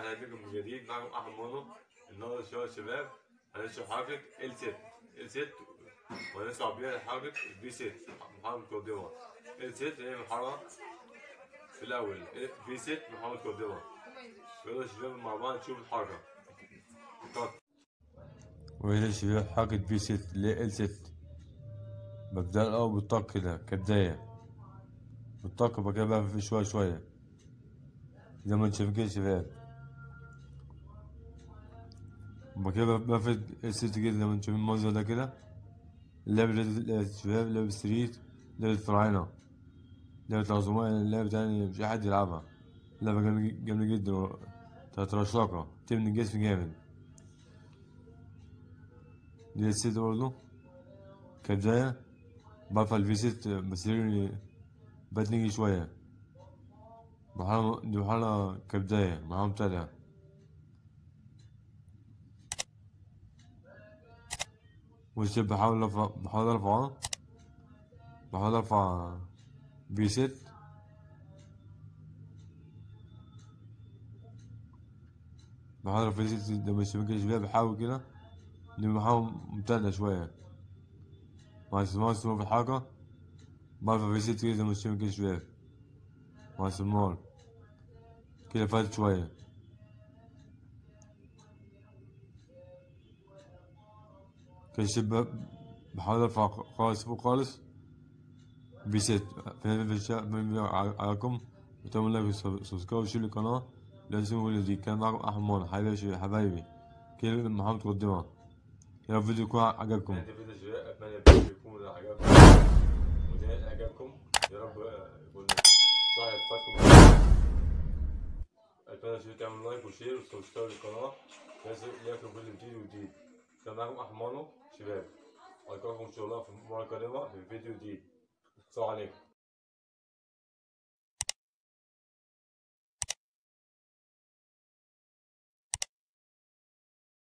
اهلا بكم من جديد معكم احمد مونو النهارده شباب الشباب هنشرح حركة ال ست ال ست وهنشرح بيها حركة البي ست محمد كورديما ال ست هي محرة في الأول بي ست محمد كورديما يلا يا شباب مع بعض نشوف الحركة كات وهنا يا شباب حركة بي ست اللي هي ال ست ببدأ الأول بالطاق كده كبداية بالطاق وبعد كده بقى شوية شوية زي ما انتم شايفين كده يا شباب وبعد كده بفرد الست كده زي ما انتم شايفين المنظر ده كده اللعبة دي يا شباب لعبة ستريت لعبة فراعنة لعبة عظماء اللعبة تاني مش أي حد يلعبها لعبة جامدة جامدة جدا بتاعت رشاقة تبني الجسم جامد دي الست برضه كبداية برفع الفي ست بس بتنجي شوية مرحلة دي مرحلة كبداية مرحلة مبتدئة والشيب بحاول ارفع بحاول ارفعه بحاول ارفع بي ست بحاول ارفع بي ست لما الشبكة كده شوية بحاول كده دي محاول مبتدئة شوية مع استمرار استمرار في الحركة برفع بي ست كده زي ما الشبكة كده شوية مع استمرار كده فاتت شوية كده شبه بحاول ارفع خالص فوق خالص بست في عليكم وتعمل لايك وسبسكرايب وشيلوا القناة لازم يقول دي كان معكم أحمد حبايبي حبايبي كده محمد مقدمة يا الفيديو يكون عجبكم الفيديو شباب أتمنى الفيديو يكون عجبكم وده عجبكم يا رب يكون صاحب فاتكم أتمنى شو تعملوا لايك وشير وسبسكرايب للقناة لازم ياكلوا كل جديد وجديد كان معكم أحمد شباب ألقاكم إن شاء الله في المرة القادمة في فيديو جديد السلام عليكم